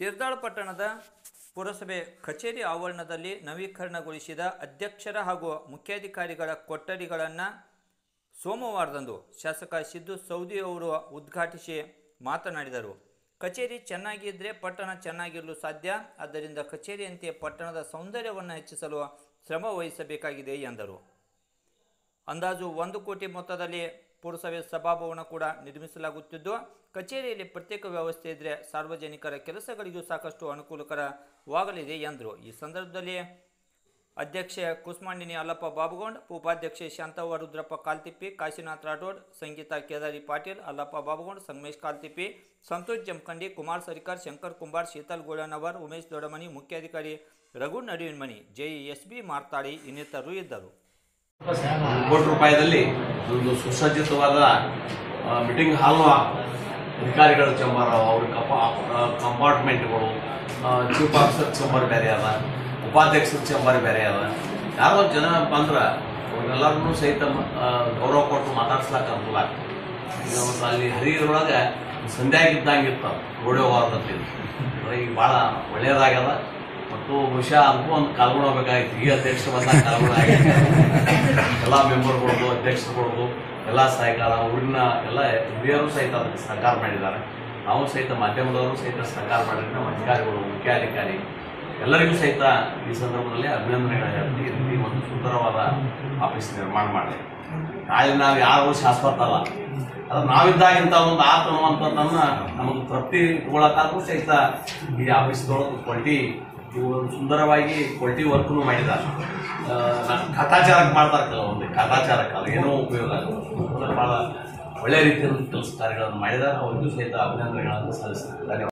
ಶಿರ್ದಾಳ ಪಟ್ಟಣದ ಪುರಸಭೆ ಕಚೇರಿ ಆವರಣದಲ್ಲಿ ನವೀಕರಣಗೊಳಿಸಿದ ಅಧ್ಯಕ್ಷರ ಹಾಗೂ ಮುಖ್ಯಾಧಿಕಾರಿಗಳ ಕೊಠಡಿಗಳನ್ನು ಸೋಮವಾರದಂದು ಶಾಸಕ ಸಿದ್ದು ಸೌದಿ ಅವರು ಉದ್ಘಾಟಿಸಿ ಮಾತನಾಡಿದರು ಕಚೇರಿ ಚೆನ್ನಾಗಿದ್ದರೆ ಪಟ್ಟಣ ಚೆನ್ನಾಗಿರಲು ಸಾಧ್ಯ ಆದ್ದರಿಂದ ಕಚೇರಿಯಂತೆ ಪಟ್ಟಣದ ಸೌಂದರ್ಯವನ್ನು ಹೆಚ್ಚಿಸಲು ಶ್ರಮ ವಹಿಸಬೇಕಾಗಿದೆ ಎಂದರು ಅಂದಾಜು ಒಂದು ಕೋಟಿ ಮೊತ್ತದಲ್ಲಿ ಪುರಸಭೆ ಸಭಾಭವನ ಕೂಡ ನಿರ್ಮಿಸಲಾಗುತ್ತಿದ್ದು ಕಚೇರಿಯಲ್ಲಿ ಪ್ರತ್ಯೇಕ ವ್ಯವಸ್ಥೆ ಇದ್ದರೆ ಸಾರ್ವಜನಿಕರ ಕೆಲಸಗಳಿಗೂ ಸಾಕಷ್ಟು ಅನುಕೂಲಕರವಾಗಲಿದೆ ಎಂದರು ಈ ಸಂದರ್ಭದಲ್ಲಿ ಅಧ್ಯಕ್ಷೆ ಕುಸ್ಮಾಂಡಿನಿ ಅಲ್ಲಪ್ಪ ಬಾಬುಗೊಂಡ್ ಉಪಾಧ್ಯಕ್ಷೆ ಶಾಂತವ್ವ ರುದ್ರಪ್ಪ ಕಾಲ್ತಿಪ್ಪಿ ಕಾಶಿನಾಥ್ ರಾಠೋಡ್ ಸಂಗೀತಾ ಕೇದಾರಿ ಪಾಟೀಲ್ ಅಲ್ಲಪ್ಪ ಬಾಬುಗೊಂಡ್ ಸಂಗಮೇಶ್ ಕಾಲ್ತಿಪ್ಪಿ ಸಂತೋಷ್ ಜಮಖಂಡಿ ಕುಮಾರ್ ಸರಿಕಾರ್ ಶಂಕರ್ ಕುಂಬಾರ್ ಶೀತಲ್ ಗೋಳನವರ್ ಉಮೇಶ್ ದೊಡಮನಿ ಮುಖ್ಯಾಧಿಕಾರಿ ರಘು ನಡುವಿನ್ಮನಿ ಜೈ ಎಸ್ ಬಿ ಮಾರ್ತಾಳಿ ಇನ್ನಿತರರು ಇದ್ದರು ಒಂದು ಕೋಟಿ ರೂಪಾಯಿದಲ್ಲಿ ಒಂದು ಸುಸಜ್ಜಿತವಾದ ಆ, ಮೀಟಿಂಗ್ ಹಾಲ್ ಅಧಿಕಾರಿಗಳ ಚಂಬರ್ ಅವ್ರ ಕಪ ಆ, ಕಂಪಾರ್ಟ್ಮೆಂಟ್ಗಳು ಆ, ಚೀಫ್ ಆಫೀಸರ್ ಚಂಬರ್ ಬೇರೆ ಅದ ಉಪಾಧ್ಯಕ್ಷರ ಚಂಬರ್ ಬೇರೆ ಅದ ಯಾರೋ ಜನ ಬಂದ್ರ ಅವ್ರೆಲ್ಲರನ್ನೂ ಸಹಿತ ಆ, ಗೌರವ ಕೊಟ್ಟು ಮಾತಾಡ್ಸ್ಲಾಕ ಅನುಕೂಲ ಆಗ್ತದೆ. ಈಗ ಒಂದು ಅಲ್ಲಿ ಹರಿಯರೊಳಗೆ ಸಂಧ್ಯಾಗಿದ್ದಂಗಿರ್ತಾವ ಗೋಡೆ ಹೋಗೋದಂತ ಈಗ ಭಾಳ ಒಳ್ಳೆಯದಾಗ್ಯದ ಮತ್ತು ಬಹುಶಃ ಅದಕ್ಕೂ ಒಂದು ಕಾಲ್ಗೊಳ್ಬೇಕಾಗಿತ್ತು ಈಗ ಅಧ್ಯಕ್ಷರು ಬಂದಾಗ ಕಾಲ್ಗೊಳ ಎಲ್ಲ ಮೆಂಬರ್ಗಳದು ಅಧ್ಯಕ್ಷರುಗಳದು ಎಲ್ಲ ಸಹಕಾರ ಊರಿನ ಎಲ್ಲ ಹಿರಿಯರು ಸಹಿತ ಅದಕ್ಕೆ ಸಹಕಾರ ಮಾಡಿದ್ದಾರೆ ನಾವು ಸಹಿತ ಮಾಧ್ಯಮದವರು ಸಹಿತ ಸಹಕಾರ ಮಾಡಿದ್ರೆ ನಮ್ಮ ಅಧಿಕಾರಿಗಳು ಮುಖ್ಯಾಧಿಕಾರಿ ಎಲ್ಲರಿಗೂ ಸಹಿತ ಈ ಸಂದರ್ಭದಲ್ಲಿ ಅಭಿನಂದನೆಗಳು ಹೇಳ್ತೀನಿ ಈ ರೀತಿ ಒಂದು ಸುಂದರವಾದ ಆಫೀಸ್ ನಿರ್ಮಾಣ ಮಾಡಿ ನಾಳೆ ನಾವು ಯಾರು ಶಾಶ್ವತ ಅಲ್ಲ ಅದು ನಾವಿದ್ದಾಗಿಂತ ಒಂದು ಆತು ಅನ್ನುವಂಥದ್ದನ್ನ ನಮಗೆ ತೃಪ್ತಿ ತಗೊಳಕಾದ್ರೂ ಸಹಿತ ಈ ಆಫೀಸ್ದೊಳಗೆ ಕ್ವಾಲಿಟಿ ಇವು ಸುಂದರವಾಗಿ ಕ್ವಾಲಿಟಿ ವರ್ಕ್ನು ಮಾಡಿದ್ದಾರೆ ಆ, ಕಾಟಾಚಾರಕ್ಕೆ ಮಾಡ್ತಾರೆ ಕೆಲವೊಂದು ಕಾಟಾಚಾರಕ್ಕೆ ಅದು ಏನೋ ಉಪಯೋಗ ಆಗಲ್ಲ ಬಹಳ ಒಳ್ಳೆ ರೀತಿಯಲ್ಲಿ ಕೆಲಸ ಕಾರ್ಯಗಳನ್ನು ಮಾಡಿದ್ದಾರೆ ಅವ್ರಿಗೂ ಸಹಿತ ಅಭಿನಂದನೆಗಳನ್ನು ಸಲ್ಲಿಸ್ತಾರೆ ಧನ್ಯವಾದ